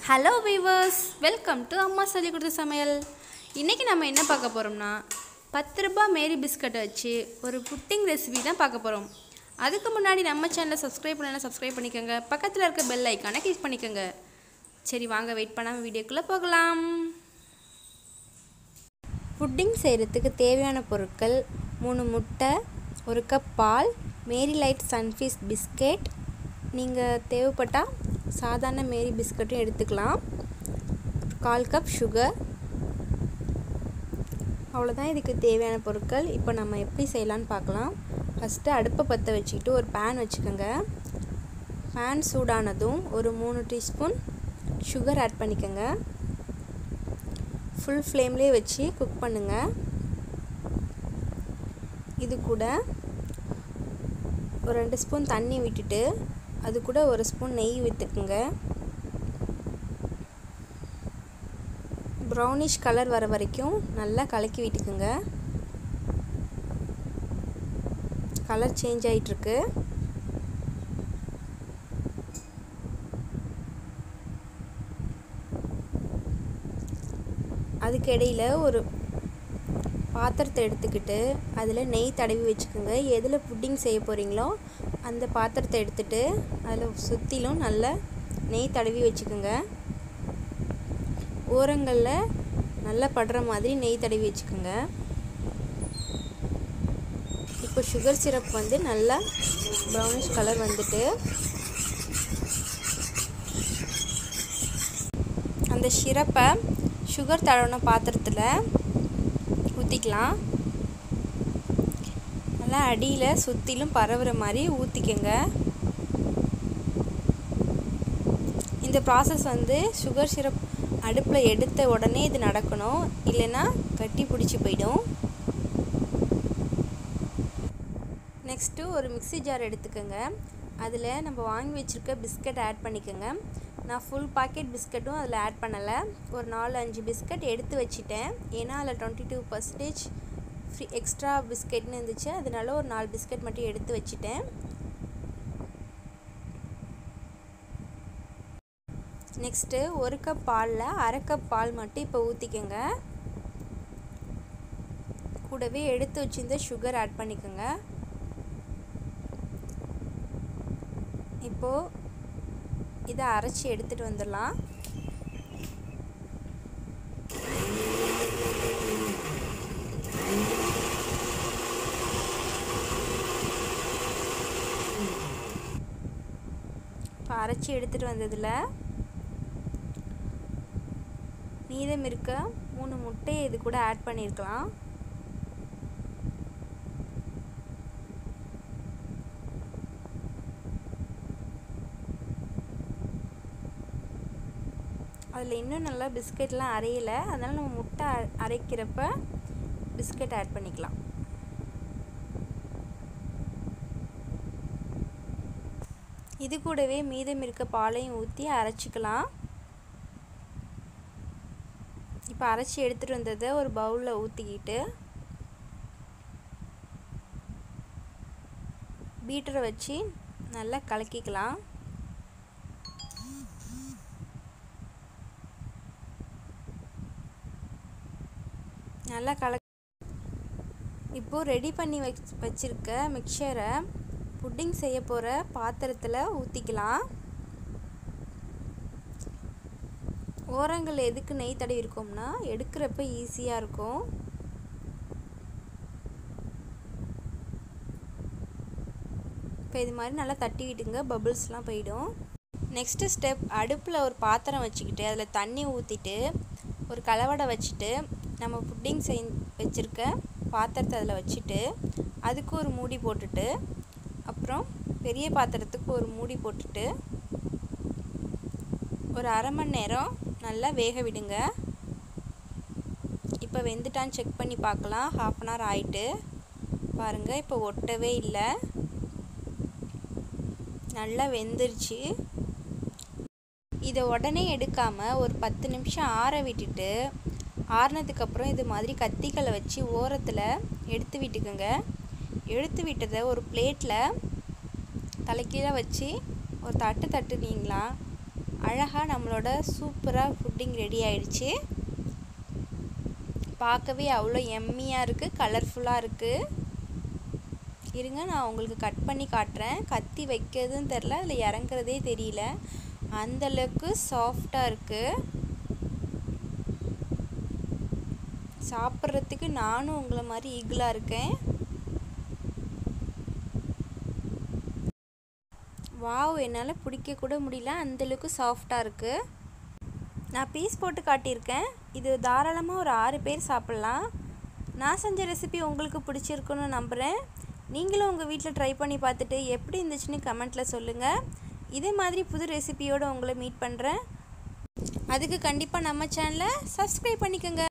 hello viewers welcome to அம்மா சொல்லி கொடுத்த சமையல் இன்றைக்கி நம்ம என்ன பார்க்க போகிறோம்னா பத்து ரூபாய் மேரி பிஸ்கட்டை வச்சு ஒரு புட்டிங் ரெசிபி தான் பார்க்க போகிறோம் அதுக்கு முன்னாடி நம்ம சேனலை சப்ஸ்கிரைப் பண்ணலாம் சப்ஸ்கிரைப் பண்ணிக்கோங்க பக்கத்தில் இருக்க பெல் ஐக்கானை கிளிக் பண்ணிக்கோங்க சரி வாங்க வெயிட் பண்ணாமல் வீடியோக்குள்ளே போகலாம் புட்டிங் செய்கிறதுக்கு தேவையான பொருட்கள் மூணு முட்டை ஒரு கப் பால் மேரி லைட் சன்ஃபீஸ் பிஸ்கெட் நீங்கள் தேவைப்பட்டால் சாதாரண மேரி பிஸ்கட்டும் எடுத்துக்கலாம் கால் கப் சுகர் அவ்வளோதான் இதுக்கு தேவையான பொருட்கள் இப்போ நம்ம எப்படி செய்யலான்னு பார்க்கலாம் ஃபஸ்ட்டு அடுப்பை பற்ற வச்சுக்கிட்டு ஒரு பேன் வச்சுக்கோங்க பேன் சூடானதும் ஒரு மூணு டீஸ்பூன் சுகர் ஆட் பண்ணிக்கோங்க ஃபுல் ஃப்ளேம்லேயே வச்சு குக் பண்ணுங்கள் இது கூட ஒரு ரெண்டு ஸ்பூன் தண்ணி விட்டுட்டு அது கூட ஒரு ஸ்பூன் நெய் விற்றுக்குங்க ப்ரௌனிஷ் கலர் வர வரைக்கும் நல்லா கலக்கி விட்டுக்குங்க கலர் சேஞ்ச் ஆகிட்டுருக்கு அதுக்கு இடையில் ஒரு பாத்திரத்தை எடுத்துக்கிட்டு அதில் நெய் தடவி வச்சுக்கோங்க எதில் புட்டிங் செய்ய போகிறீங்களோ அந்த பாத்திரத்தை எடுத்துகிட்டு அதில் சுற்றிலும் நல்லா நெய் தடவி வச்சுக்கோங்க ஓரங்களில் நல்லா படுற மாதிரி நெய் தடவி வச்சுக்கோங்க இப்போ சுகர் சிரப் வந்து நல்லா ப்ரௌனிஷ் கலர் வந்துட்டு அந்த சிரப்பை சுகர் தடவின பாத்திரத்தில் ஊற்றிக்கலாம் நல்லா அடியில் சுற்றிலும் பரவுற மாதிரி ஊற்றிக்கங்க இந்த ப்ராசஸ் வந்து சுகர் சிரப் அடுப்பில் எடுத்த உடனே இது நடக்கணும் இல்லைன்னா கட்டி பிடிச்சி போயிடும் நெக்ஸ்ட்டு ஒரு மிக்சி ஜார் எடுத்துக்கோங்க அதில் நம்ம வாங்கி வச்சுருக்க பிஸ்கட் ஆட் பண்ணிக்கோங்க நான் ஃபுல் பாக்கெட் பிஸ்கட்டும் அதில் ஆட் பண்ணலை ஒரு நாலு அஞ்சு பிஸ்கட் எடுத்து வச்சுட்டேன் ஏன்னா அதில் twenty two percentage free extra பிஸ்கெட்னு இருந்துச்சு அதனால ஒரு நாலு பிஸ்கட் மட்டும் எடுத்து வச்சுட்டேன் நெக்ஸ்ட்டு ஒரு கப் பாலில் அரை கப் பால் மட்டும் இப்போ ஊற்றிக்கோங்க கூடவே எடுத்து வச்சிருந்த சுகர் ஆட் பண்ணிக்கோங்க இப்போது இதை அரைச்சி எடுத்துகிட்டு வந்துடலாம் இப்போ அரைச்சி எடுத்துகிட்டு வந்ததில் மீதம் இருக்க மூணு முட்டையை இது கூட ஆட் பண்ணியிருக்கலாம் அதில் இன்னும் நல்லா பிஸ்கெட்லாம் அரையலை அதனால் நம்ம முட்டை அரைக்கிறப்ப பிஸ்கட் ஆட் பண்ணிக்கலாம் இது கூடவே மீதம் இருக்க பாலையும் ஊற்றி அரைச்சிக்கலாம் இப்போ அரைச்சி எடுத்துகிட்டு வந்ததை ஒரு பவுலில் ஊற்றிக்கிட்டு பீட்டரை வச்சு நல்லா கலக்கிக்கலாம் நல்லா கல இப்போது ரெடி பண்ணி வச் வச்சுருக்க மிக்சரை புட்டிங் செய்ய போகிற பாத்திரத்தில் ஊற்றிக்கலாம் ஓரங்கள் எதுக்கு நெய் தடவி இருக்கோம்னா எடுக்கிறப்ப ஈஸியாக இருக்கும் இப்போ இது மாதிரி நல்லா தட்டி விட்டுங்க பபிள்ஸ்லாம் போயிடும் நெக்ஸ்ட்டு ஸ்டெப் அடுப்பில் ஒரு பாத்திரம் வச்சுக்கிட்டு அதில் தண்ணி ஊற்றிட்டு ஒரு கலவடை வச்சுட்டு நம்ம புட்டிங் செய் வச்சுருக்க பாத்திரத்தை அதில் வச்சுட்டு அதுக்கு ஒரு மூடி போட்டுட்டு அப்புறம் பெரிய பாத்திரத்துக்கு ஒரு மூடி போட்டுட்டு ஒரு அரை மணி நேரம் நல்லா வேக விடுங்க இப்போ வெந்துட்டான்னு செக் பண்ணி பார்க்கலாம் ஹாஃப் அன் ஹவர் ஆயிட்டு பாருங்கள் இப்போ ஒட்டவே இல்லை நல்லா வெந்துருச்சு இதை உடனே எடுக்காமல் ஒரு பத்து நிமிஷம் ஆற விட்டுட்டு ஆறுனதுக்கப்புறம் இது மாதிரி கத்திகளை வச்சு ஓரத்தில் எடுத்து விட்டுக்குங்க எடுத்து விட்டதை ஒரு பிளேட்டில் தலைக்கீழே வச்சு ஒரு தட்டு தட்டுனீங்களா அழகாக நம்மளோட சூப்பராக புட்டிங் ரெடி ஆயிடுச்சு பார்க்கவே அவ்வளோ எம்மியாக இருக்குது கலர்ஃபுல்லாக இருக்குது இருங்க நான் உங்களுக்கு கட் பண்ணி காட்டுறேன் கத்தி வைக்கிறதுன்னு தெரில அதில் இறங்குறதே தெரியல அந்தளவுக்கு சாஃப்டாக இருக்குது சாப்பிட்றதுக்கு நானும் உங்களை மாதிரி ஈகிளாக இருக்கேன் வாவ் என்னால் பிடிக்க கூட முடியல அந்தளவுக்கு சாஃப்டாக இருக்குது நான் பீஸ் போட்டு காட்டியிருக்கேன் இது தாராளமாக ஒரு ஆறு பேர் சாப்பிட்லாம் நான் செஞ்ச ரெசிபி உங்களுக்கு பிடிச்சிருக்குன்னு நம்புகிறேன் நீங்களும் உங்கள் வீட்டில் ட்ரை பண்ணி பார்த்துட்டு எப்படி இருந்துச்சுன்னு கமெண்ட்டில் சொல்லுங்கள் இதே மாதிரி புது ரெசிபியோடு உங்களை மீட் பண்ணுறேன் அதுக்கு கண்டிப்பாக நம்ம சேனலை சப்ஸ்கிரைப் பண்ணிக்கோங்க